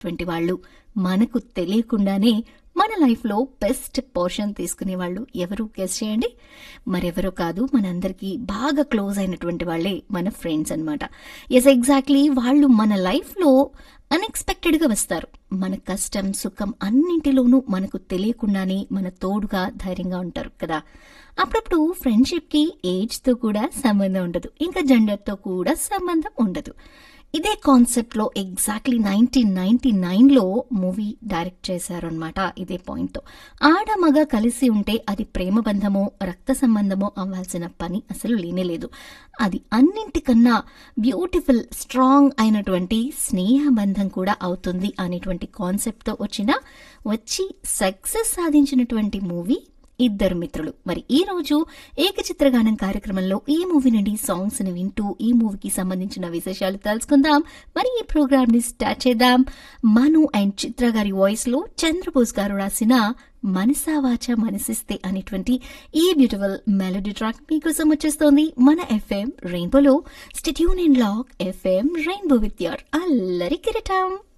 అటువంటి వాళ్ళు మనకు తెలియకుండానే మన లైఫ్లో బెస్ట్ పోర్షన్ తీసుకునే వాళ్ళు ఎవరు గెస్ చేయండి మరెవరో కాదు మనందరికీ బాగా క్లోజ్ అయినటువంటి వాళ్ళే మన ఫ్రెండ్స్ అన్నమాట ఎస్ ఎగ్జాక్ట్లీ వాళ్ళు మన లైఫ్లో అన్ఎక్స్పెక్టెడ్గా వస్తారు మన కష్టం సుఖం అన్నింటిలోనూ మనకు తెలియకుండానే మన తోడుగా ధైర్యంగా ఉంటారు కదా అప్పుడప్పుడు ఫ్రెండ్షిప్కి ఏజ్తో కూడా సంబంధం ఉండదు ఇంకా జెండర్తో కూడా సంబంధం ఉండదు ఇదే కాన్సెప్ట్లో ఎగ్జాక్ట్లీ నైన్టీన్ నైన్టీ నైన్లో మూవీ డైరెక్ట్ చేశారు అనమాట ఇదే పాయింట్తో ఆడ మగ కలిసి ఉంటే అది ప్రేమ బంధమో రక్త సంబంధమో అవ్వాల్సిన పని అసలు లేనేలేదు అది అన్నింటికన్నా బ్యూటిఫుల్ స్ట్రాంగ్ అయినటువంటి స్నేహ బంధం కూడా అవుతుంది అనేటువంటి కాన్సెప్ట్తో వచ్చిన వచ్చి సక్సెస్ సాధించినటువంటి మూవీ ఇద్దరు మిత్రులు మరి ఈ రోజు ఏకచిత్రగానం కార్యక్రమంలో ఈ మూవీ నుండి సాంగ్స్ ని వింటూ ఈ మూవీకి సంబంధించిన విశేషాలు తెలుసుకుందాం మరి ఈ ప్రోగ్రామ్ ని స్టార్ట్ చేద్దాం మను అండ్ చిత్ర గారి వాయిస్ లో చంద్రబోస్ గారు రాసిన మనసావాచ మనసిస్తే అనేటువంటి ఈ బ్యూటిఫుల్ మెలోడీ ట్రాక్ మీకోసం వచ్చేస్తోంది మన ఎఫ్ఎం రెయిన్బోలో stay tuned in lock FM Rainbow with your అల్లరి కిరటం